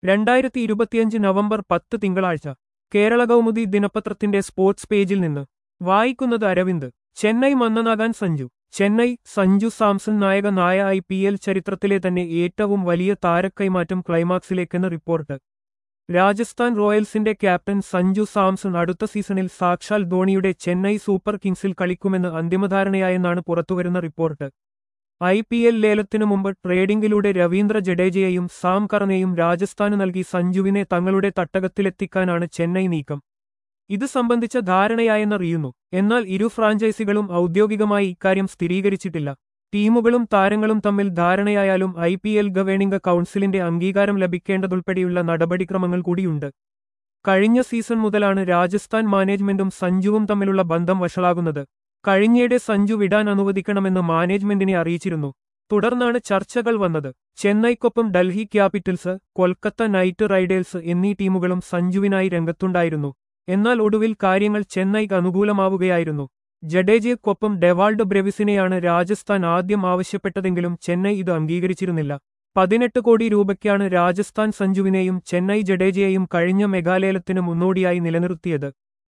രണ്ടായിരത്തി ഇരുപത്തിയഞ്ച് നവംബർ പത്ത് തിങ്കളാഴ്ച കേരള കൗമുദി ദിനപത്രത്തിന്റെ സ്പോർട്സ് പേജിൽ നിന്ന് വായിക്കുന്നത് അരവിന്ദ് ചെന്നൈ മന്നനാകാൻ സഞ്ജു ചെന്നൈ സഞ്ജു സാംസൺ നായക നായ ഐ പി എൽ ചരിത്രത്തിലെ തന്നെ ഏറ്റവും വലിയ താരക്കൈമാറ്റം ക്ലൈമാക്സിലേക്കെന്ന് റിപ്പോർട്ട് രാജസ്ഥാൻ റോയൽസിന്റെ ക്യാപ്റ്റൻ സഞ്ജു സാംസൺ അടുത്ത സീസണിൽ സാക്ഷാൽ ധോണിയുടെ ചെന്നൈ സൂപ്പർ കിങ്സിൽ കളിക്കുമെന്ന് അന്തിമധാരണയായെന്നാണ് പുറത്തുവരുന്ന റിപ്പോർട്ട് ഐ പി എൽ ലേലത്തിനു മുമ്പ് ട്രേഡിംഗിലൂടെ രവീന്ദ്ര ജഡേജയെയും സാം കറനെയും രാജസ്ഥാന് നൽകി സഞ്ജുവിനെ തങ്ങളുടെ തട്ടകത്തിലെത്തിക്കാനാണ് ചെന്നൈ നീക്കം ഇത് സംബന്ധിച്ച ധാരണയായെന്നറിയുന്നു എന്നാൽ ഇരു ഫ്രാഞ്ചൈസികളും ഔദ്യോഗികമായി ഇക്കാര്യം സ്ഥിരീകരിച്ചിട്ടില്ല ടീമുകളും താരങ്ങളും തമ്മിൽ ധാരണയായാലും ഐ പി എൽ ഗവേണിംഗ് കൗൺസിലിന്റെ അംഗീകാരം ലഭിക്കേണ്ടതുൾപ്പെടെയുള്ള നടപടിക്രമങ്ങൾ കൂടിയുണ്ട് കഴിഞ്ഞ സീസൺ മുതലാണ് രാജസ്ഥാൻ മാനേജ്മെന്റും സഞ്ജുവും തമ്മിലുള്ള ബന്ധം വഷളാകുന്നത് കഴിഞ്ഞയുടെ സഞ്ജു വിടാൻ അനുവദിക്കണമെന്ന് മാനേജ്മെന്റിനെ അറിയിച്ചിരുന്നു തുടർന്നാണ് ചർച്ചകൾ വന്നത് ചെന്നൈക്കൊപ്പം Delhi Capitals Kolkata Knight Riders എന്നീ ടീമുകളും സഞ്ജുവിനായി രംഗത്തുണ്ടായിരുന്നു എന്നാൽ ഒടുവിൽ കാര്യങ്ങൾ ചെന്നൈക്ക് അനുകൂലമാവുകയായിരുന്നു ജഡേജയ്ക്കൊപ്പം ഡെവാൾഡ് ബ്രെവിസിനെയാണ് രാജസ്ഥാൻ ആദ്യം ആവശ്യപ്പെട്ടതെങ്കിലും ചെന്നൈ ഇത് അംഗീകരിച്ചിരുന്നില്ല പതിനെട്ട് കോടി രൂപയ്ക്കാണ് രാജസ്ഥാൻ സഞ്ജുവിനെയും ചെന്നൈ ജഡേജയെയും കഴിഞ്ഞ മെഗാലേലത്തിന് മുന്നോടിയായി നിലനിർത്തിയത്